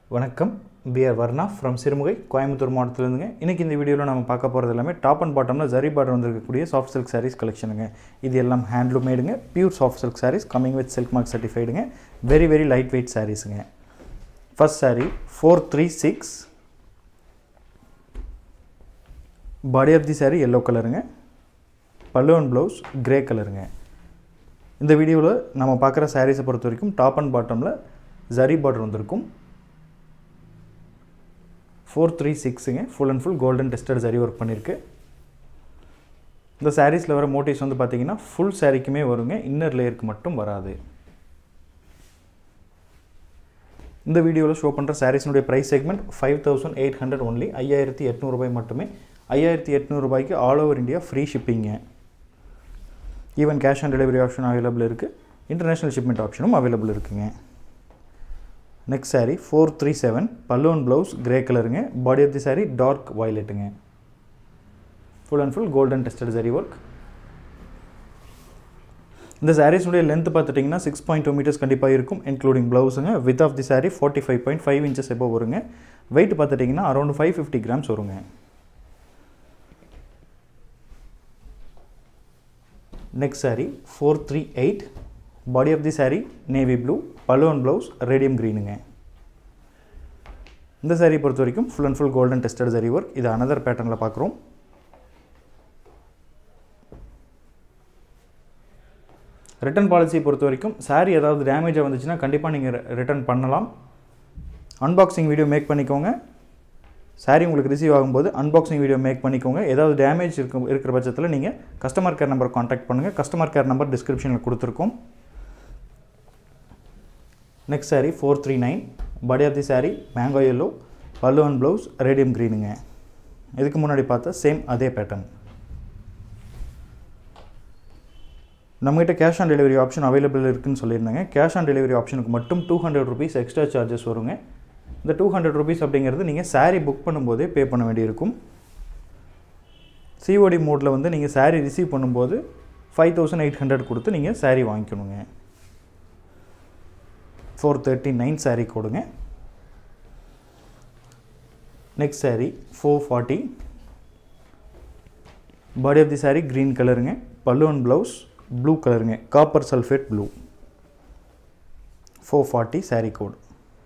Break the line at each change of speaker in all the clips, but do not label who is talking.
வணக்கம் PR Varna from Sirumugai Coimbatore மாவட்டத்திலேருந்துங்க இன்றைக்கி இந்த வீடியோவில் நம்ம பார்க்க போகிறது எல்லாமே டாப் அண்ட் பாட்டமில் ஜரி பார்டர் வந்திருக்கக்கூடிய சாஃப்ட் சில்க் சாரீஸ் கலெக்ஷனுங்க இது எல்லாம் ஹேண்ட்லூம் மேடுங்க pure soft silk saris coming with silk mark சர்டிஃபைடுங்க வெரி வெரி லைட் வெயிட் சாரீஸுங்க first sari four three six body of the sari yellow கலருங்க பல்லுவன் ப்ளவுஸ் கிரே கலருங்க இந்த வீடியோவில் நம்ம பார்க்குற சாரீஸை பொறுத்த வரைக்கும் டாப் அண்ட் பாட்டமில் ஜரி பார்டர் வந்திருக்கும் ஃபோர் த்ரீ சிக்ஸுங்க full and full golden tested சரி ஒர்க் பண்ணியிருக்கு இந்த சாரீஸில் வர மோட்டிவ்ஸ் வந்து பார்த்தீங்கன்னா ஃபுல் சாரீக்குமே வருங்க இன்னர் லேயருக்கு மட்டும் வராது இந்த வீடியோவில் ஷோ பண்ணுற சாரீஸினுடைய price segment five thousand eight hundred only ஐயாயிரத்தி எட்நூறுபாய் மட்டுமே ஐயாயிரத்தி எட்நூறுபாய்க்கு all over India free shipping even cash on delivery option available இருக்குது இன்டர்நேஷ்னல் ஷிப்மெண்ட் ஆப்ஷனும் அவைலபிள் இருக்குங்க next sari four three seven balloon blouse grey கலருங்க body of the sari dark வயலட்டுங்க full and full golden tested சரி ஒர்க் இந்த சாரீஸுடைய length பார்த்துட்டிங்கன்னா six point two metres கண்டிப்பாக இருக்கும் இன்க்ளூடிங் ப்ளவுஸுங்க with of the sari forty five point five inches எப்போ வருங்க வெயிட் பார்த்துட்டிங்கன்னா அரௌண்ட் ஃபைவ் ஃபிஃப்டி கிராம்ஸ் வருங்க next sari four three eight body of the sari navy blue balloon blouse radium க்ரீனுங்க இந்த சாரீ பொறுத்த வரைக்கும் full and full golden tested சரி ஒர்க் இது அனதர் பேட்டர்னில் பார்க்குறோம் ரிட்டர்ன் பாலிசியை பொறுத்த வரைக்கும் சாரீ ஏதாவது டேமேஜாக வந்துச்சுன்னா கண்டிப்பாக நீங்கள் ரிட்டர்ன் பண்ணலாம் அன்பாக்சிங் வீடியோ மேக் பண்ணிக்கோங்க சாரீ உங்களுக்கு ரிசீவ் ஆகும்போது அன்பாக்சிங் வீடியோ மேக் பண்ணிக்கோங்க ஏதாவது டேமேஜ் இருக்கும் இருக்கிற பட்சத்தில் நீங்கள் கஸ்டமர் கேர் நம்பர் காண்டாக்ட் பண்ணுங்கள் கஸ்டமர் கேர் நம்பர் டிஸ்கிரிப்ஷனில் கொடுத்துருக்கோம் next sari four three nine body of the sari mango yellow pallu and blouse radium க்ரீனுங்க இதுக்கு முன்னாடி பார்த்தா சேம் அதே பேட்டர்ன் நம்மகிட்ட cash on delivery option available இருக்குன்னு சொல்லியிருந்தாங்க கேஷ் ஆன் டெலிவரி ஆப்ஷனுக்கு மட்டும் two hundred rupees extra charges வருங்க இந்த டூ ஹண்ட்ரட் ருபீஸ் அப்படிங்கிறது நீங்கள் சாரீ புக் பண்ணும்போதே பே பண்ண வேண்டியிருக்கும் சிஓடி மோடில் வந்து நீங்கள் சாரீ ரிசீவ் பண்ணும்போது ஃபைவ் தௌசண்ட் எயிட் ஹண்ட்ரட் கொடுத்து நீங்கள் சாரீ வாங்கிக்கணுங்க ஃபோர் தேர்ட்டி நைன் சாரீ கொடுங்க next sari four forty body of the sari green கலருங்க பல்லுவன் ப்ளவுஸ் ப்ளூ கலருங்க copper sulphate blue four forty sari code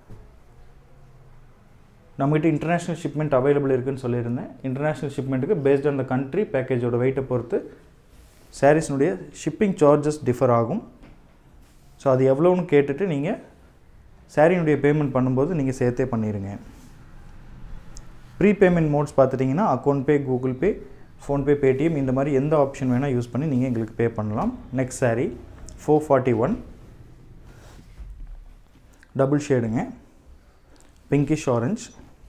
நம்மகிட்ட இன்டர்நேஷ்னல் ஷிப்மெண்ட் அவைலபிள் இருக்குன்னு சொல்லியிருந்தேன் இன்டர்நேஷ்னல் ஷிப்மெண்ட்டுக்கு பேஸ்ட் ஆன் த கண்ட்ரி பேக்கேஜோட வெயிட்டை பொறுத்து சாரீஸ்னுடைய ஷிப்பிங் சார்ஜஸ் டிஃபர் ஆகும் ஸோ அது எவ்வளோன்னு கேட்டுட்டு நீங்கள் சாரியினுடைய பேமெண்ட் பண்ணும்போது நீங்கள் சேர்த்தே பண்ணிடுங்க ப்ரீ பேமெண்ட் மோட்ஸ் பார்த்துட்டிங்கன்னா account pay Google Pay PhonePe Paytm இந்த மாதிரி எந்த ஆப்ஷன் வேணால் யூஸ் பண்ணி நீங்கள் எங்களுக்கு பே பண்ணலாம் next sari four forty one double ஷேடுங்க pinkish orange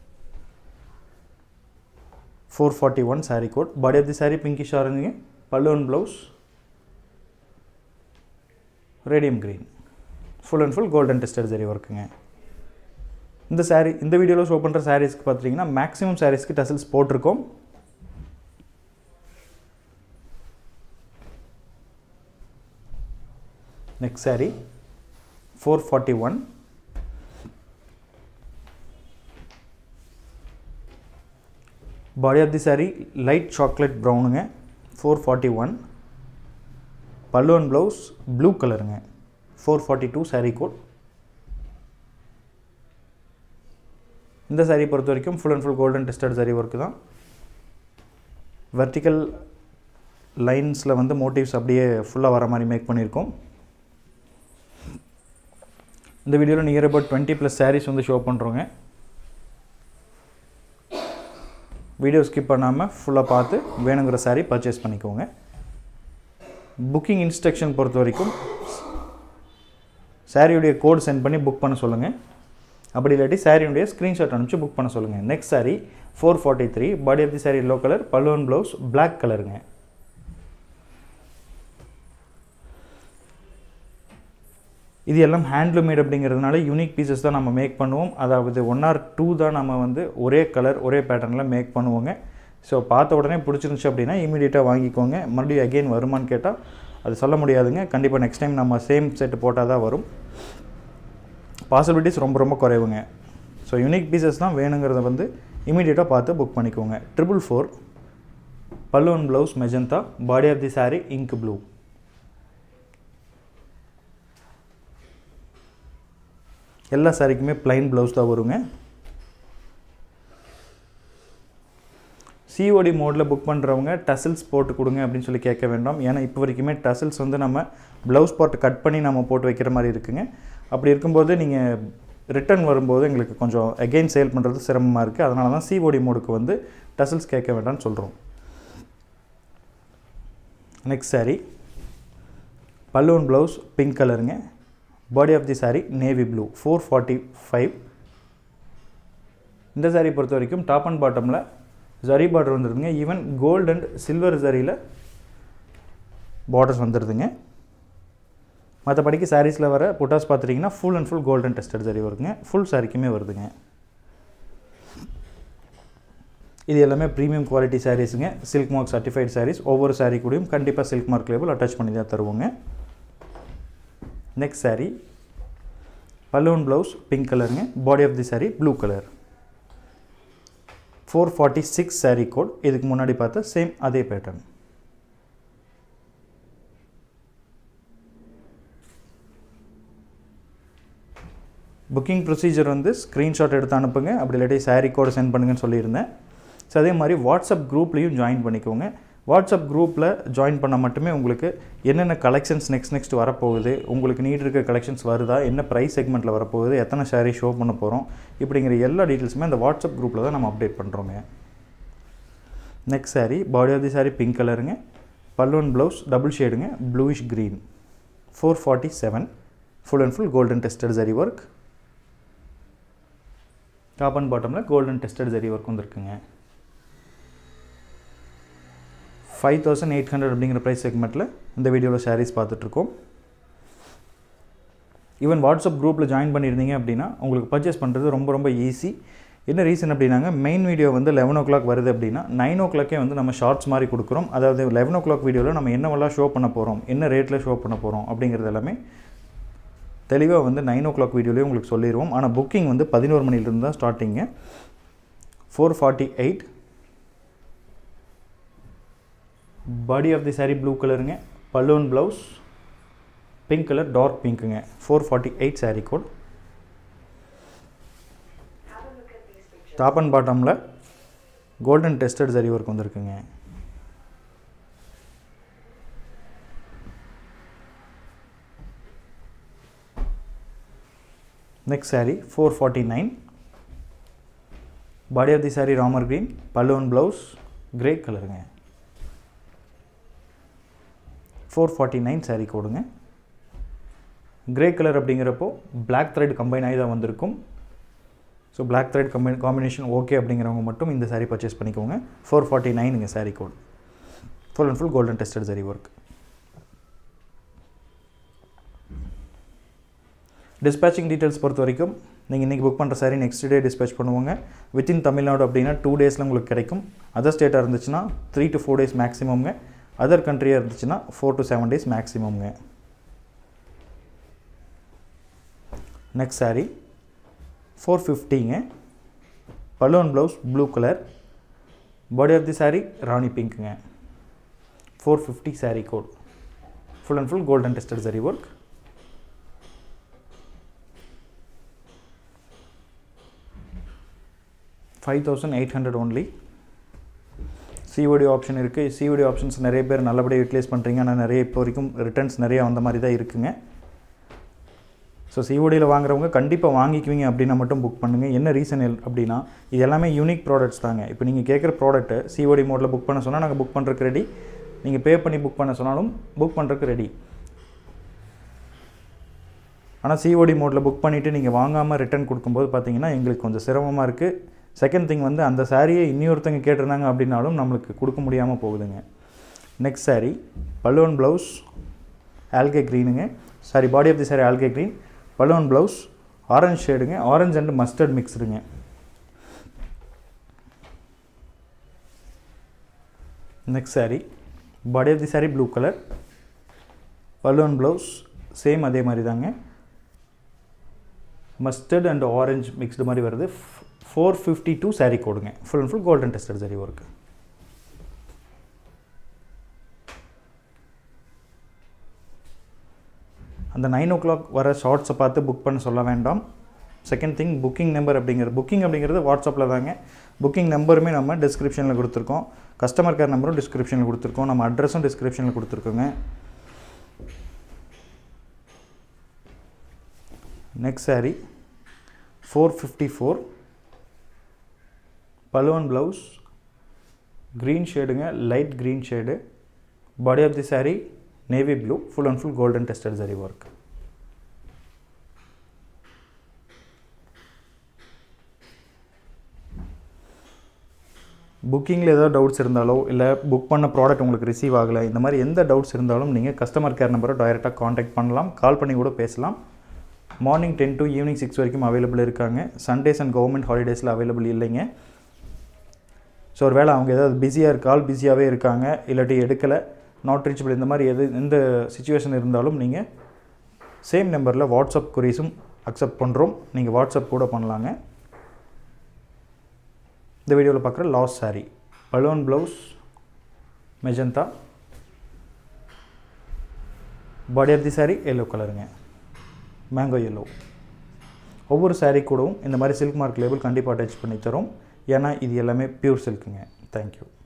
four forty one sari code body of the sari pinkish ஆரஞ்சுங்க பல்லுவன் blouse radium green full and full golden tested zari ஒர்க்குங்க இந்த சாரீ இந்த வீடியோவில் ஷோ பண்ணுற சாரீஸ்க்கு பார்த்துட்டிங்கன்னா மேக்ஸிமம் சாரீஸ்க்கு டசல்ஸ் போட்டிருக்கோம் next sari four forty one body of the sari light chocolate ப்ரௌனுங்க ஃபோர் ஃபார்ட்டி ஒன் பல்லுவன் ப்ளவுஸ் ப்ளூ கலருங்க four forty two sari code இந்த சாரீ பொறுத்த வரைக்கும் full and full golden tested zari work தான் வெர்டிக்கல் லைன்ஸில் வந்து மோட்டிவ்ஸ் அப்படியே ஃபுல்லாக வர மாதிரி மேக் பண்ணியிருக்கோம் இந்த வீடியோவில் near about twenty plus saris வந்து ஷோ பண்ணுறோங்க வீடியோ ஸ்கிப் பண்ணாமல் ஃபுல்லாக பார்த்து வேணுங்கிற சாரீ பர்ச்சேஸ் பண்ணிக்கோங்க புக்கிங் இன்ஸ்ட்ரக்ஷன் பொறுத்த வரைக்கும் சாரியுடைய கோட் சென்ட் பண்ணி புக் பண்ண சொல்லுங்கள் அப்படி இல்லாட்டி சாரியுடைய ஸ்க்ரீன்ஷாட் அனுப்பிச்சு புக் பண்ண சொல்லுங்கள் next sari four forty three body of the sari yellow colour பல்லுவன் ப்ளவுஸ் பிளாக் கலருங்க இது எல்லாம் ஹேண்ட்லூம் மேட் அப்படிங்கிறதுனால யூனிக் பீசஸ் தான் நம்ம மேக் பண்ணுவோம் அதாவது ஒன் ஆர் டூ தான் நம்ம வந்து ஒரே கலர் ஒரே பேட்டர்னில் மேக் பண்ணுவோங்க ஸோ பார்த்த உடனே பிடிச்சிருந்துச்சு அப்படின்னா இமீடியட்டாக வாங்கிக்கோங்க மறுபடியும் அகெயின் வருமானு கேட்டால் அது சொல்ல முடியாதுங்க கண்டிப்பாக நெக்ஸ்ட் டைம் நம்ம சேம் செட்டு போட்டால் தான் வரும் பாசிபிலிட்டிஸ் ரொம்ப ரொம்ப குறைவுங்க ஸோ யூனிக் பீசஸ் தான் வேணுங்கிறத வந்து இமீடியட்டாக பார்த்து புக் பண்ணிக்கோங்க ட்ரிபிள் ஃபோர் பல்லுவன் blouse magenta body of the sari ink blue எல்லா சாரிக்குமே ப்ளைன் ப்ளவுஸ் தான் வருங்க சிஓடி மோடில் புக் பண்ணுறவங்க டசில்ஸ் போட்டு கொடுங்க அப்படின்னு சொல்லி கேட்க வேண்டாம் ஏன்னா இப்போ வரைக்குமே டசில்ஸ் வந்து நம்ம ப்ளவுஸ் பார்ட் கட் பண்ணி நம்ம போட்டு வைக்கிற மாதிரி இருக்குங்க அப்படி இருக்கும்போது நீங்கள் ரிட்டர்ன் வரும்போது எங்களுக்கு கொஞ்சம் அகெயின் சேல் பண்ணுறது சிரமமாக இருக்குது அதனால தான் சிஓடி மோடுக்கு வந்து டசில்ஸ் கேட்க வேண்டாம்னு சொல்கிறோம் next sari balloon blouse pink கலருங்க body of the sari navy blue four forty five இந்த சாரீ பொறுத்த வரைக்கும் டாப் அண்ட் பாட்டமில் ஜரி பார்டர் வந்துடுதுங்க ஈவன் கோல்டு அண்ட் சில்வர் ஜரியில் பார்டர்ஸ் வந்துடுதுங்க மற்றபடிக்கு சாரீஸில் வர புட்டாஸ் பார்த்துட்டிங்கன்னா full and full golden tested zari வருதுங்க ஃபுல் சாரிக்குமே வருதுங்க இது எல்லாமே ப்ரீமியம் குவாலிட்டி சாரீஸுங்க சில்க் மார்க் சர்டிஃபைட் சாரீஸ் ஒவ்வொரு சாரீ கூடயும் கண்டிப்பாக சில்க் மார்க் லேபிள் அட்டாச் பண்ணி தான் தருவோங்க next sari balloon blouse pink கலருங்க body of the sari blue colour four forty six sari code இதுக்கு முன்னாடி பார்த்தா சேம் அதே பேட்டர்ன் புக்கிங் ப்ரொசீஜர் வந்து ஸ்க்ரீன்ஷாட் எடுத்து அனுப்புங்க அப்படி இல்லாட்டி சாரீ கோடு சென்ட் பண்ணுங்கன்னு சொல்லியிருந்தேன் ஸோ அதே மாதிரி வாட்ஸ்அப் குரூப்லேயும் ஜாயின் பண்ணிக்கோங்க வாட்ஸ்அப் குரூப்பில் ஜாயின் பண்ணால் மட்டுமே உங்களுக்கு என்னென்ன கலெக்ஷன்ஸ் நெக்ஸ்ட் நெக்ஸ்ட் வரப்போகுது உங்களுக்கு நீட் இருக்க கலெக்ஷன்ஸ் வருதா என்ன ப்ரைஸ் செக்மெண்ட்டில் வரப்போகுது எத்தனை ஷேரி ஷோ பண்ண போகிறோம் இப்படிங்கிற எல்லா டீட்டெயில்ஸுமே அந்த வாட்ஸ்அப் குரூப்பில் தான் நம்ம அப்டேட் பண்ணுறோங்க next sari body of the sari pink கலருங்க பல்லுவன் ப்ளவுஸ் டபுள் ஷேடுங்க bluish green four forty seven full and full golden tested zari work top and பாட்டமில் கோல்டன் டெஸ்டட் ஜரி ஒர்க் வந்துருக்குங்க ஃபைவ் தௌசண்ட் எயிட் ஹண்ட்ரட் அப்படிங்கிற ப்ரைஸ் செக்மெண்ட்டில் இந்த வீடியோவில் ஷேரீஸ் பார்த்துட்ருக்கோம் ஈவன் வாட்ஸ்அப் குரூப்பில் ஜாயின் பண்ணியிருந்தீங்க அப்படின்னா உங்களுக்கு பர்ச்சேஸ் பண்ணுறது ரொம்ப ரொம்ப ஈஸி என்ன ரீசன் அப்படின்னாங்க மெயின் வீடியோ வந்து லெவன் ஓ கிளாக் வருது அப்படின்னா நைன் ஓ கிளாக்கே வந்து நம்ம ஷார்ட்ஸ் மாதிரி கொடுக்குறோம் அதாவது லெவன் ஓ கிளாக் வீடியோவில் நம்ம என்னவெல்லாம் ஷோ பண்ண போகிறோம் என்ன ரேட்டில் ஷோ பண்ண போகிறோம் அப்படிங்கிறது எல்லாமே தெளிவாக வந்து நைன் ஓ கிளாக் வீடியோலேயே உங்களுக்கு சொல்லிடுவோம் ஆனால் புக்கிங் வந்து பதினோரு மணிலேருந்து தான் ஸ்டார்டிங்கு four forty eight body of the sari blue கலருங்க balloon blouse pink colour dark பிங்க்குங்க four forty eight sari code top and பாட்டமில் கோல்டன் டெஸ்டட் சரி ஒர்க் வந்திருக்குங்க next sari four forty nine body of the sari ராமர் க்ரீன் பலூன் ப்ளவுஸ் கிரே கலருங்க four forty nine sari கோடுங்க grey colour அப்படிங்கிறப்போ black thread combine ஆகி தான் வந்திருக்கும் so black thread combine combination okay அப்படிங்கிறவங்க மட்டும் இந்த சாரீ பர்ச்சேஸ் பண்ணிக்கோங்க ஃபோர் ஃபார்ட்டி நைனுங்க sari code full and full golden tested சரி ஒர்க் டிஸ்பேச்சிங் டீட்டெயில்ஸ் பொறுத்த வரைக்கும் நீங்கள் இன்றைக்கி புக் பண்ணுற சாரி நெக்ஸ்ட் டே டிஸ்பேச் பண்ணுவாங்க வித்தின் தமிழ்நாடு அப்படின்னா டூ டேஸில் உங்களுக்கு கிடைக்கும் அதர் ஸ்டேட்டாக இருந்துச்சுன்னா த்ரீ டு ஃபோர் டேஸ் மேக்ஸிமம்ங்க அதர் கண்ட்ரியாக இருந்துச்சுன்னா ஃபோர் டு செவன் டேஸ் மேக்ஸிமம்ங்க நெக்ஸ்ட் சாரீ ஃபோர் ஃபிஃப்டிங்க balloon blouse blue colour body of the sari ராணி பிங்க்குங்க four fifty sari code full and full golden tested zari work five thousand eight hundred only COD option இருக்குது COD options நிறைய பேர் நல்லபடியாக utilise பண்ணுறீங்க ஆனால் நிறைய இப்போ வரைக்கும் ரிட்டர்ன்ஸ் நிறைய வந்த மாதிரி தான் இருக்குங்க ஸோ சிஓடியில் வாங்குறவங்க கண்டிப்பாக வாங்கிக்குவீங்க அப்படின்னா மட்டும் புக் பண்ணுங்கள் என்ன ரீசன் அப்படின்னா இது எல்லாமே யூனிக் ப்ராடக்ட்ஸ் தாங்க இப்போ நீங்கள் கேட்குற ப்ராடக்ட்டை சிஓடி மோடில் புக் பண்ண சொன்னால் நாங்கள் புக் பண்ணுறதுக்கு ரெடி நீங்கள் பே பண்ணி புக் பண்ண சொன்னாலும் புக் பண்ணுறதுக்கு ரெடி ஆனால் சிஓடி மோடில் புக் பண்ணிவிட்டு நீங்கள் வாங்காமல் ரிட்டர்ன் கொடுக்கும்போது பார்த்தீங்கன்னா எங்களுக்கு கொஞ்சம் சிரமமாக இருக்குது செகண்ட் திங் வந்து அந்த சாரியை இன்னொருத்தங்க கேட்டிருந்தாங்க அப்படின்னாலும் நம்மளுக்கு கொடுக்க முடியாமல் போகுதுங்க next sari balloon blouse algae க்ரீனுங்க sari body of the sari algae green balloon blouse orange ஷேடுங்க ஆரஞ்ச் அண்ட் மஸ்டர்ட் மிக்ஸ்டுங்க next sari body of the sari blue colour balloon blouse same அதே மாதிரி தாங்க மஸ்டர்ட் அண்ட் ஆரஞ்ச் மிக்ஸ்டு மாதிரி வருது ஃபோர் ஃபிஃப்டி டூ சாரீ கோடுங்க full and full golden tested zari work அந்த nine o'clock வர ஷார்ட்ஸை பார்த்து புக் பண்ண சொல்ல வேண்டாம் செகண்ட் திங் புக்கிங் நம்பர் அப்படிங்கிறது புக்கிங் அப்படிங்கிறது வாட்ஸ்அப்பில் தாங்க புக்கிங் நம்பருமே நம்ம டிஸ்கிரிப்ஷனில் கொடுத்துருக்கோம் கஸ்டமர் கேர் நம்பரும் டிஸ்கிரிப்ஷனில் கொடுத்துருக்கோம் நம்ம அட்ரஸும் டிஸ்கிரிப்ஷனில் கொடுத்துருக்கோங்க next sari four fifty four பலுவன் ப்ளவுஸ் க்ரீன் ஷேடுங்க light green shade body of the sari navy blue full and full golden tested சரி ஒர்க் புக்கிங்கில் ஏதாவது டவுட்ஸ் இருந்தாலோ இல்லை புக் பண்ண ப்ராடக்ட் உங்களுக்கு ரிசீவ் ஆகலை இந்த மாதிரி எந்த டவுட்ஸ் இருந்தாலும் நீங்கள் கஸ்டமர் கேர் நம்பரை டைரெக்டாக காண்டாக்ட் பண்ணலாம் கால் பண்ணி கூட பேசலாம் morning ten to evening six வரைக்கும் அவைலபிள் இருக்காங்க சண்டேஸ் அண்ட் கவர்மெண்ட் ஹாலிடேஸில் அவைலபிள் இல்லைங்க ஸோ ஒரு வேளை அவங்க ஏதாவது பிஸியாக இருக்க ஆள் பிஸியாகவே இருக்காங்க இல்லாட்டி எடுக்கலை நாட் ரீச்சபிள் இந்த மாதிரி எது எந்த சுச்சுவேஷன் இருந்தாலும் நீங்கள் சேம் நம்பரில் வாட்ஸ்அப் குரீஸும் அக்செப்ட் பண்ணுறோம் நீங்கள் வாட்ஸ்அப் கூட பண்ணலாங்க இந்த வீடியோவில் பார்க்குற last sari balloon blouse magenta body of the sari yellow கலருங்க மேங்கோ எல்லோ ஒவ்வொரு சாரீ கூடவும் இந்த மாதிரி சில்க் மார்க் லேபிள் கண்டிப்பாக அட்டாச் பண்ணி தரோம் ஏன்னா இது எல்லாமே பியூர் சில்க்குங்க தேங்க்யூ